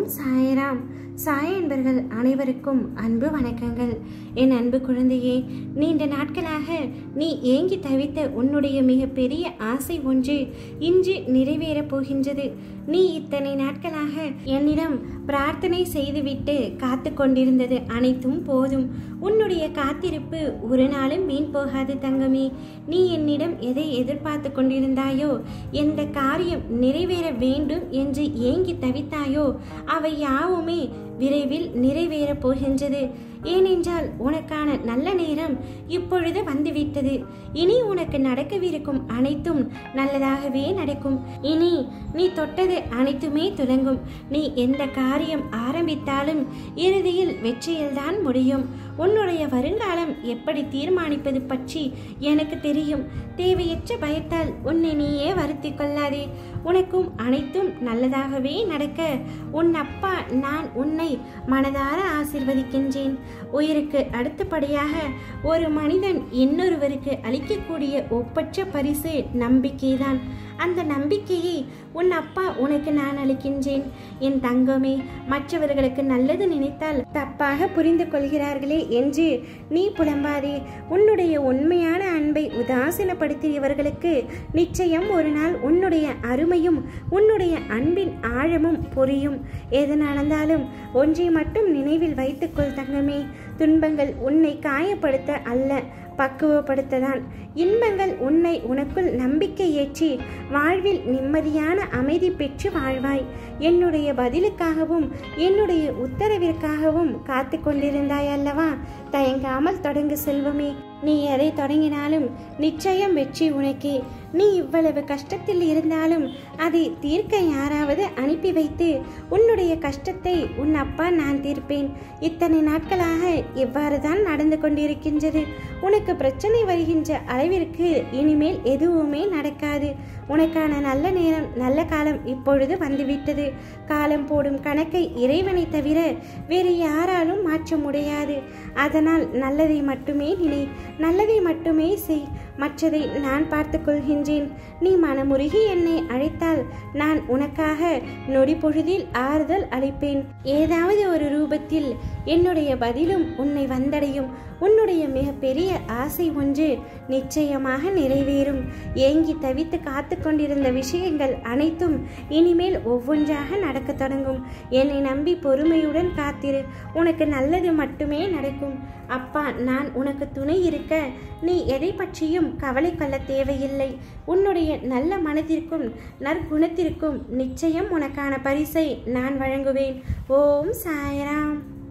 ஓம் சாய்ராம் சாய் என்பர்கள் அனைவருக்கும் அன்பு வணக்கங்கள் என் அன்பு குழந்தையே நீண்ட நாட்களாக நீ ஏங்கி தவித்த உன்னுடைய மிகப்பெரிய ஆசை ஒன்று இன்று நிறைவேறப் போகின்றது நீ இத்தனை நாட்களாக என்னிடம் பிரார்த்தனை செய்துவிட்டு காத்து கொண்டிருந்தது அனைத்தும் போதும் உன்னுடைய காத்திருப்பு ஒரு நாளும் வீண் போகாது தங்கமே நீ என்னிடம் எதை எதிர்பார்த்து கொண்டிருந்தாயோ எந்த காரியம் நிறைவேற வேண்டும் என்று ஏங்கி தவித்தாயோ அவை யாவுமே விரைவில் நிறைவேறப் போகின்றது ஏனென்றால் உனக்கான நல்ல நேரம் இப்பொழுது வந்துவிட்டது இனி உனக்கு நடக்கவிருக்கும் அனைத்தும் நல்லதாகவே நடக்கும் இனி நீ தொட்டது அனைத்துமே துலங்கும் நீ எந்த காரியம் ஆரம்பித்தாலும் இறுதியில் வெற்றியில்தான் முடியும் உன்னுடைய வருங்காலம் எப்படி தீர்மானிப்பது பற்றி எனக்கு தெரியும் தேவையற்ற பயத்தால் உன்னை நீயே வருத்திக் கொள்ளாதே உனக்கும் அனைத்தும் நல்லதாகவே நடக்க உன் அப்பா நான் உன்னை மனதார ஆசிர்வதிக்கின்றேன் உயிருக்கு அடுத்தபடியாக ஒரு மனிதன் இன்னொருவருக்கு அளிக்கக்கூடிய ஒப்பற்ற பரிசு நம்பிக்கைதான் அந்த நம்பிக்கையை உன் அப்பா உனக்கு நான் அளிக்கின்றேன் என் தங்கமே மற்றவர்களுக்கு நல்லது நினைத்தால் தப்பாக புரிந்து கொள்கிறார்களே என்று நீ புலம்பாதே உன்னுடைய உண்மையான அன்பை உதாசீனப்படுத்தியவர்களுக்கு நிச்சயம் ஒரு நாள் உன்னுடைய அருமையும் உன்னுடைய அன்பின் ஆழமும் புரியும் எது நடந்தாலும் ஒன்றை மட்டும் நினைவில் வைத்துக்கொள் தங்கமே துன்பங்கள் உன்னை காயப்படுத்த அல்ல பக்குவப்படுத்ததான் இன்பங்கள் உன்னை உனக்குள் நம்பிக்கை ஏற்றி வாழ்வில் நிம்மதியான அமைதி பெற்று வாழ்வாய் என்னுடைய பதிலுக்காகவும் என்னுடைய உத்தரவிற்காகவும் காத்து கொண்டிருந்தாய் அல்லவா தயங்காமல் தொடங்கு செல்வமே நீ எதை தொடங்கினாலும் நிச்சயம் வெற்றி உனக்கே நீ இவ்வளவு கஷ்டத்தில் இருந்தாலும் அதை தீர்க்க யாராவது அனுப்பி வைத்து உன்னுடைய கஷ்டத்தை உன் அப்பா நான் தீர்ப்பேன் இத்தனை நாட்களாக இவ்வாறு தான் நடந்து கொண்டிருக்கின்றது உனக்கு பிரச்சனை வருகின்ற அளவிற்கு இனிமேல் எதுவுமே நடக்காது உனக்கான நல்ல நேரம் நல்ல காலம் இப்பொழுது வந்துவிட்டது காலம் போடும் கணக்கை இறைவனை தவிர வேறு யாராலும் மாற்ற முடியாது அதனால் நல்லதை மட்டுமே நினை நல்லதை மட்டுமே செய் மற்றதை நான் பார்த்து கொள்கின்றேன் நீ மனமுருகி என்னை அழைத்தால் நான் உனக்காக நொடி பொழுதில் ஆறுதல் அளிப்பேன் ஏதாவது ஒரு ரூபத்தில் என்னுடைய பதிலும் உன்னை வந்தடையும் உன்னுடைய மிகப்பெரிய ஆசை ஒன்று நிச்சயமாக நிறைவேறும் ஏங்கி தவித்து காத்து கொண்டிருந்த விஷயங்கள் அனைத்தும் இனிமேல் ஒவ்வொன்றாக நடக்க தொடங்கும் என்னை நம்பி பொறுமையுடன் காத்திரு உனக்கு நல்லது மட்டுமே நடக்கும் அப்பா நான் உனக்கு துணை இருக்க நீ எதை பற்றியும் கவலை கொள்ள தேவையில்லை உன்னுடைய நல்ல மனதிற்கும் நற்குணத்திற்கும் நிச்சயம் உனக்கான பரிசை நான் வழங்குவேன் ஓம் சாய்ராம்